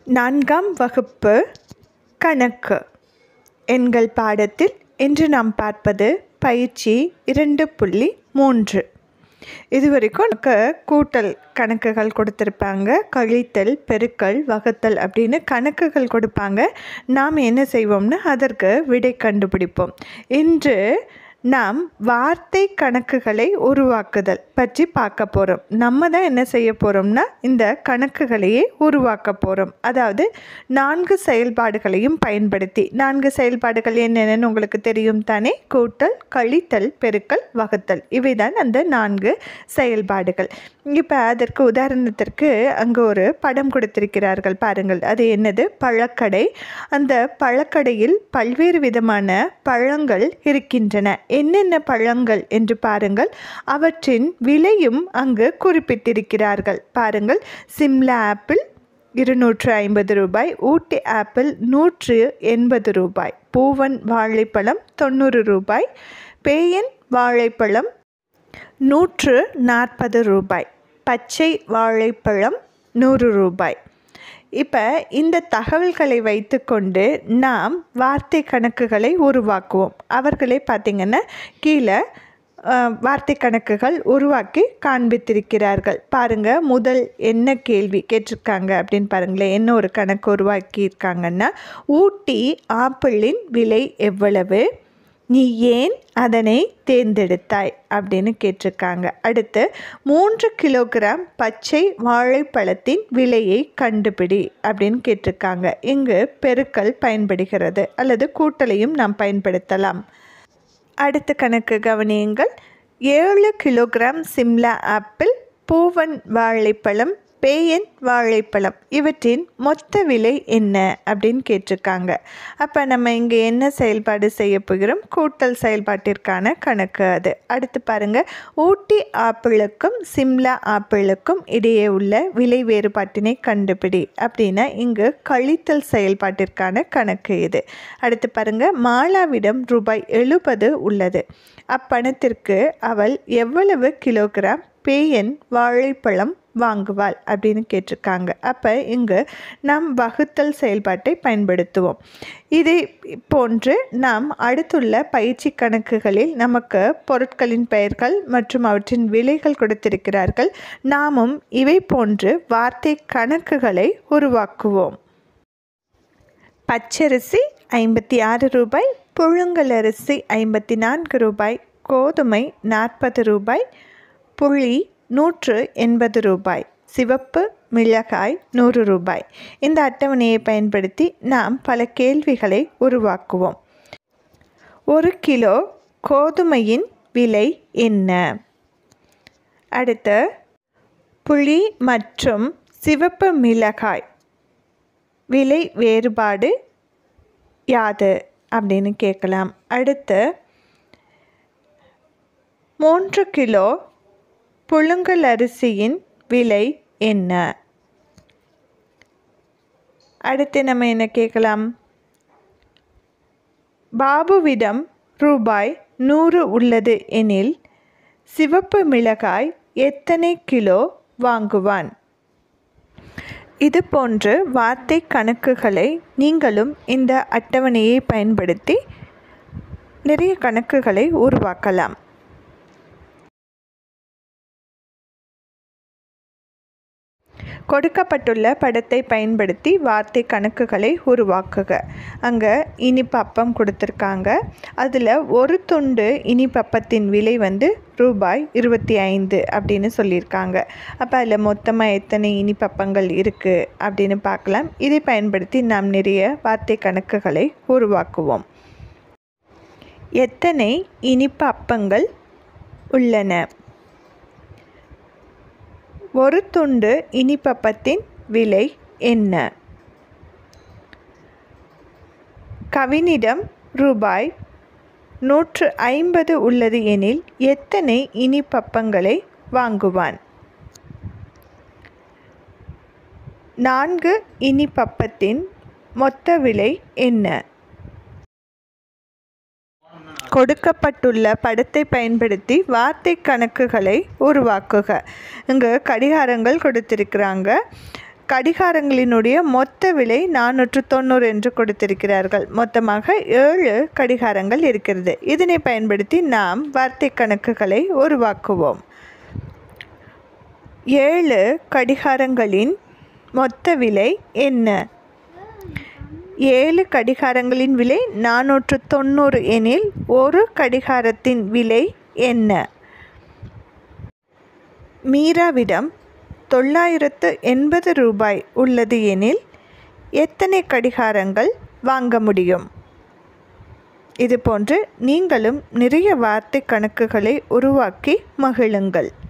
நான்காம் வகுப்பு கணக்கு எண்கள் பாடத்தில் இன்று நாம் பார்ப்பது பயிற்சி இரண்டு புள்ளி மூன்று இதுவரைக்கும் நமக்கு கூட்டல் கணக்குகள் கொடுத்துருப்பாங்க கழித்தல் பெருக்கல் வகுத்தல் அப்படின்னு கணக்குகள் கொடுப்பாங்க நாம் என்ன செய்வோம்னா அதற்கு விடை கண்டுபிடிப்போம் இன்று நாம் வார்த்தை கணக்குகளை உருவாக்குதல் பற்றி பார்க்க போகிறோம் நம்ம தான் என்ன செய்ய போகிறோம்னா இந்த கணக்குகளையே உருவாக்க போகிறோம் அதாவது நான்கு செயல்பாடுகளையும் பயன்படுத்தி நான்கு செயல்பாடுகள் என்னென்னு உங்களுக்கு தெரியும் தானே கூட்டல் கழித்தல் பெருக்கல் வகுத்தல் இவை தான் அந்த நான்கு செயல்பாடுகள் இப்போ அதற்கு உதாரணத்திற்கு அங்கே ஒரு படம் கொடுத்திருக்கிறார்கள் பாருங்கள் அது என்னது பழக்கடை அந்த பழக்கடையில் பல்வேறு விதமான பழங்கள் இருக்கின்றன என்னென்ன பழங்கள் என்று பாருங்கள் அவற்றின் விலையும் அங்கு குறிப்பிட்டிருக்கிறார்கள் பாருங்கள் சிம்லா ஆப்பிள் இருநூற்று ஐம்பது ரூபாய் ஊட்டி ஆப்பிள் நூற்று எண்பது ரூபாய் பூவன் வாழைப்பழம் தொண்ணூறு ரூபாய் பேயன் வாழைப்பழம் நூற்று நாற்பது ரூபாய் பச்சை வாழைப்பழம் நூறு ரூபாய் இப்போ இந்த தகவல்களை வைத்துக்கொண்டு நாம் வார்த்தை கணக்குகளை உருவாக்குவோம் அவர்களே பார்த்திங்கன்னா கீழே வார்த்தை கணக்குகள் உருவாக்கி காண்பித்திருக்கிறார்கள் பாருங்கள் முதல் என்ன கேள்வி கேட்டிருக்காங்க அப்படின்னு பாருங்களேன் என்ன ஒரு கணக்கு உருவாக்கியிருக்காங்கன்னா ஊட்டி ஆப்பிளின் விலை எவ்வளவு நீ ஏன் அதனை தேர்ந்தெடுத்தாய் அப்படின்னு கேட்டிருக்காங்க அடுத்து மூன்று கிலோகிராம் பச்சை வாழைப்பழத்தின் விலையை கண்டுபிடி அப்படின்னு கேட்டிருக்காங்க இங்கு பெருக்கல் பயன்படுகிறது அல்லது கூட்டலையும் நாம் பயன்படுத்தலாம் அடுத்த கணக்கு கவனியுங்கள் ஏழு கிலோகிராம் சிம்லா ஆப்பிள் பூவன் வாழைப்பழம் பேயன் வாழைப்பழம் இவற்றின் மொத்த விலை என்ன அப்படின்னு கேட்டிருக்காங்க அப்போ நம்ம இங்கே என்ன செயல்பாடு செய்ய போகிறோம் கூட்டல் செயல்பாட்டிற்கான கணக்கு அது அடுத்து பாருங்கள் ஊட்டி ஆப்பிளுக்கும் சிம்லா ஆப்பிளுக்கும் இடையே உள்ள விலை வேறுபாட்டினை கண்டுபிடி அப்படின்னா இங்கு கழித்தல் செயல்பாட்டிற்கான கணக்கு இது அடுத்து பாருங்கள் மாலாவிடம் ரூபாய் எழுபது உள்ளது அப்பணத்திற்கு அவள் எவ்வளவு கிலோகிராம் பேயன் வாழைப்பழம் வாங்குவாள் அப்படின்னு கேட்டிருக்காங்க அப்போ இங்கு நாம் வகுத்தல் செயல்பாட்டை பயன்படுத்துவோம் இதை போன்று நாம் அடுத்துள்ள பயிற்சி கணக்குகளில் நமக்கு பொருட்களின் பெயர்கள் மற்றும் அவற்றின் விலைகள் கொடுத்திருக்கிறார்கள் நாமும் இவை போன்று வார்த்தை கணக்குகளை உருவாக்குவோம் பச்சரிசி ஐம்பத்தி ஆறு ரூபாய் புழுங்கல் அரிசி ஐம்பத்தி நான்கு ரூபாய் கோதுமை நாற்பது ரூபாய் புளி நூற்று எண்பது ரூபாய் சிவப்பு மிளகாய் நூறு ரூபாய் இந்த அட்டவணையை பயன்படுத்தி நாம் பல கேள்விகளை உருவாக்குவோம் ஒரு கிலோ கோதுமையின் விலை என்ன அடுத்து புளி மற்றும் சிவப்பு மிளகாய் விலை வேறுபாடு யாது அப்படின்னு கேட்கலாம் அடுத்து மூன்று கிலோ புழுங்கல் அரிசியின் விலை என்ன அடுத்து நம்ம என்ன கேட்கலாம் பாபுவிடம் ரூபாய் நூறு உள்ளது எனில் சிவப்பு மிளகாய் எத்தனை கிலோ வாங்குவான் இது போன்று வார்த்தை கணக்குகளை நீங்களும் இந்த அட்டவணையை பயன்படுத்தி நிறைய கணக்குகளை உருவாக்கலாம் கொடுக்கப்பட்டுள்ள படத்தை பயன்படுத்தி வார்த்தை கணக்குகளை உருவாக்குக அங்கே இனிப்பப்பம் கொடுத்துருக்காங்க அதில் ஒரு துண்டு இனிப்பப்பத்தின் விலை வந்து ரூபாய் இருபத்தி ஐந்து அப்படின்னு சொல்லியிருக்காங்க அப்போ அதில் மொத்தமாக எத்தனை இனிப்பப்பங்கள் இருக்குது அப்படின்னு பார்க்கலாம் இதை பயன்படுத்தி நாம் நிறைய வார்த்தை கணக்குகளை உருவாக்குவோம் எத்தனை இனிப்பு அப்பங்கள் உள்ளன ஒரு துண்டு இனிப்பப்பத்தின் விலை என்ன கவினிடம் ரூபாய் நூற்று ஐம்பது உள்ளது எனில் எத்தனை இனிப்பப்பங்களை வாங்குவான் நான்கு இனிப்பப்பத்தின் மொத்த விலை என்ன கொடுக்கப்பட்டுள்ள படத்தை பயன்படுத்தி வார்த்தை கணக்குகளை உருவாக்குக இங்கே கடிகாரங்கள் கொடுத்திருக்கிறாங்க கடிகாரங்களினுடைய மொத்த விலை நானூற்று தொண்ணூறு என்று கொடுத்திருக்கிறார்கள் மொத்தமாக ஏழு கடிகாரங்கள் இருக்கிறது இதனை பயன்படுத்தி நாம் வார்த்தை கணக்குகளை உருவாக்குவோம் ஏழு கடிகாரங்களின் மொத்த விலை என்ன ஏழு கடிகாரங்களின் விலை நானூற்று தொண்ணூறு எனில் ஒரு கடிகாரத்தின் விலை என்ன மீராவிடம் தொள்ளாயிரத்து எண்பது ரூபாய் உள்ளது எனில் எத்தனை கடிகாரங்கள் வாங்க முடியும் இதுபோன்று நீங்களும் நிறைய வார்த்தை கணக்குகளை உருவாக்கி மகிழுங்கள்